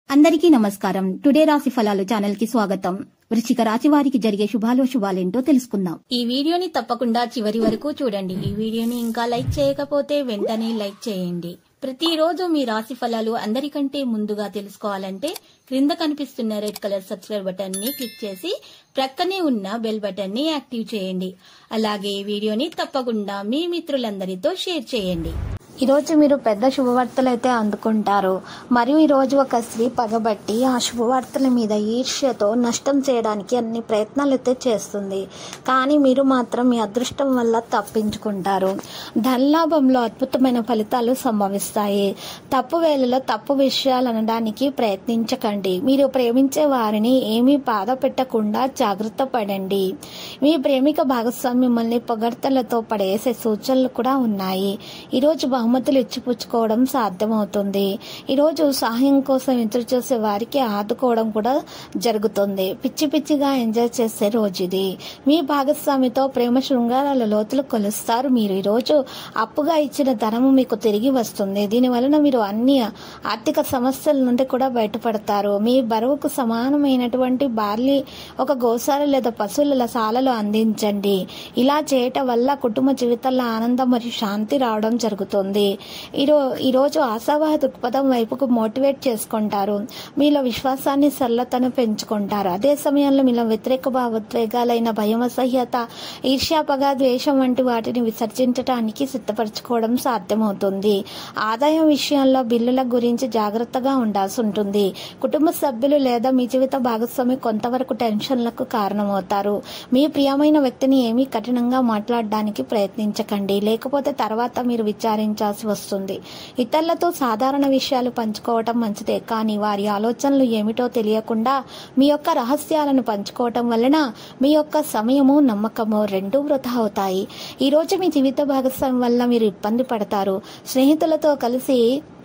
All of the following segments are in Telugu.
అందరికీ నమస్కారం టుడే రాశి ఫలాలు ఛానల్ కి స్వాగతం వృశ్చిక రాశి వారికి జరిగే శుభాలు శుభాలేంటో తెలుసుకుందాం ఈ వీడియోని తప్పకుండా చివరి వరకు చూడండి ఈ వీడియోని ఇంకా లైక్ చేయకపోతే వెంటనే లైక్ చేయండి ప్రతిరోజు మీ రాశి ఫలాలు అందరికంటే ముందుగా తెలుసుకోవాలంటే క్రింద కనిపిస్తున్న రెడ్ కలర్ సబ్స్క్రైబ్ బటన్ ని క్లిక్ చేసి ప్రక్కనే ఉన్న బెల్ బటన్ ని యాక్టివ్ చేయండి అలాగే ఈ వీడియోని తప్పకుండా మీ మిత్రులందరితో షేర్ చేయండి ఈరోజు మీరు పెద్ద శుభవార్తలు అయితే అందుకుంటారు మరియు ఈరోజు ఒక స్త్రీ పగబట్టి ఆ శుభవార్తల మీద ఈర్ష్యతో నష్టం చేయడానికి అన్ని ప్రయత్నాలు అయితే చేస్తుంది కానీ మీరు మాత్రం మీ అదృష్టం వల్ల తప్పించుకుంటారు ధనలాభంలో అద్భుతమైన ఫలితాలు సంభవిస్తాయి తప్పు వేళలో తప్పు విషయాలు అనడానికి ప్రయత్నించకండి మీరు ప్రేమించే వారిని ఏమీ బాధ పెట్టకుండా జాగ్రత్త పడండి మీ ప్రేమిక భాగస్వామి మిమ్మల్ని పొగడ్తలతో పడేసే సూచనలు కూడా ఉన్నాయి ఈరోజు బహుమతులు ఇచ్చిపుచ్చుకోవడం సాధ్యమవుతుంది ఈరోజు సహాయం కోసం ఎదురు చూసే వారికి ఆదుకోవడం కూడా జరుగుతుంది పిచ్చి పిచ్చిగా ఎంజాయ్ చేసే రోజు ఇది మీ భాగస్వామితో ప్రేమ శృంగారాల లోతులు కొలుస్తారు మీరు ఈరోజు అప్పుగా ఇచ్చిన ధనము మీకు తిరిగి వస్తుంది దీని వలన మీరు అన్ని ఆర్థిక సమస్యల నుండి కూడా బయటపడతారు మీ బరువుకు సమానమైనటువంటి బార్లీ ఒక గోసాల లేదా పశువుల సాలలో అందించండి ఇలా చేయటం వల్ల కుటుంబ జీవితాల్లో ఆనందం మరియు శాంతి రావడం జరుగుతుంది ఈరో ఈరోజు ఆశావాహ దృక్పథం వైపుకు మోటివేట్ చేసుకుంటారు మీలో విశ్వాసాన్ని సరళతను పెంచుకుంటారు అదే సమయంలో మీలో వ్యతిరేక భావోద్వేగాలైన భయం అసహ్యత ఈర్ష్యాపగ ద్వేషం వంటి వాటిని విసర్జించడానికి సిద్ధపరచుకోవడం సాధ్యమవుతుంది ఆదాయం విషయంలో బిల్లుల గురించి జాగ్రత్తగా ఉండాల్సి ఉంటుంది కుటుంబ సభ్యులు లేదా మీ జీవిత భాగస్వామి కొంతవరకు టెన్షన్లకు కారణమవుతారు మీ ప్రియమైన వ్యక్తిని ఏమీ కఠినంగా మాట్లాడడానికి ప్రయత్నించకండి లేకపోతే తర్వాత మీరు విచారించాల్సి వస్తుంది ఇతరులతో సాధారణ విషయాలు పంచుకోవటం మంచిదే కానీ వారి ఆలోచనలు ఏమిటో తెలియకుండా మీ యొక్క రహస్యాలను పంచుకోవటం వలన మీ యొక్క సమయము నమ్మకము రెండూ వృధా అవుతాయి ఈ రోజు మీ జీవిత భాగస్వామి వల్ల మీరు ఇబ్బంది పడతారు స్నేహితులతో కలిసి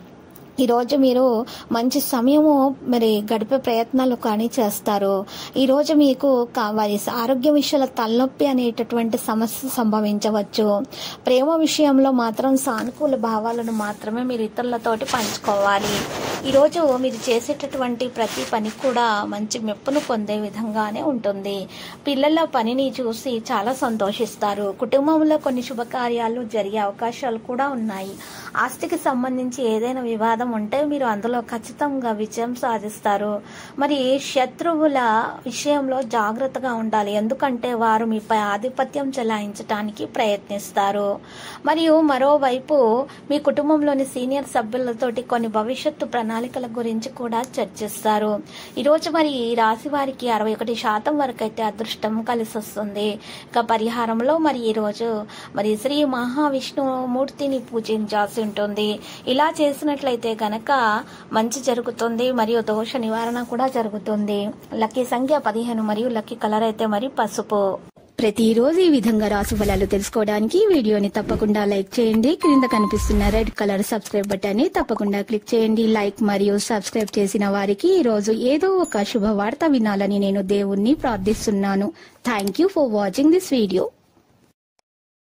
ఈరోజు మీరు మంచి సమయము మరి గడిపే ప్రయత్నాలు కానీ చేస్తారు ఈరోజు మీకు కా- వారి ఆరోగ్య విషయాల తలనొప్పి అనేటటువంటి సమస్య సంభవించవచ్చు ప్రేమ విషయంలో మాత్రం సానుకూల భావాలను మాత్రమే మీరు ఇతరులతోటి పంచుకోవాలి ఈరోజు మీరు చేసేటటువంటి ప్రతి పని కూడా మంచి మెప్పును పొందే విధంగానే ఉంటుంది పిల్లల పనిని చూసి చాలా సంతోషిస్తారు కుటుంబంలో కొన్ని శుభకార్యాలు జరిగే అవకాశాలు కూడా ఉన్నాయి ఆస్తికి సంబంధించి ఏదైనా వివాదం ఉంటే మీరు అందులో ఖచ్చితంగా విజయం సాధిస్తారు మరి శత్రువుల విషయంలో జాగ్రత్తగా ఉండాలి ఎందుకంటే వారు మీపై ఆధిపత్యం చెలాయించడానికి ప్రయత్నిస్తారు మరియు మరోవైపు మీ కుటుంబంలోని సీనియర్ సభ్యులతోటి కొన్ని భవిష్యత్తు ప్రణాళికల గురించి కూడా చర్చిస్తారు ఈరోజు మరి ఈ రాశి వారికి అరవై ఒకటి శాతం వరకు అయితే అదృష్టం కలిసి వస్తుంది ఇక పరిహారంలో మరి ఈరోజు మరి శ్రీ మహావిష్ణుమూర్తిని పూజించాల్సి ఉంటుంది ఇలా చేసినట్లయితే గనక మంచి జరుగుతుంది మరియు దోష నివారణ కూడా జరుగుతుంది లక్కీ సంఖ్య పదిహేను మరియు లక్కీ కలర్ అయితే మరి పసుపు ప్రతిరోజు ఈ విధంగా రాసు ఫలాలు తెలుసుకోవడానికి ఈ వీడియోని తప్పకుండా లైక్ చేయండి క్రింద కనిపిస్తున్న రెడ్ కలర్ సబ్స్క్రైబ్ బటన్ ని తప్పకుండా క్లిక్ చేయండి లైక్ మరియు సబ్స్క్రైబ్ చేసిన వారికి ఈ రోజు ఏదో ఒక శుభవార్త వినాలని నేను దేవుణ్ణి ప్రార్థిస్తున్నాను thank you for watching this video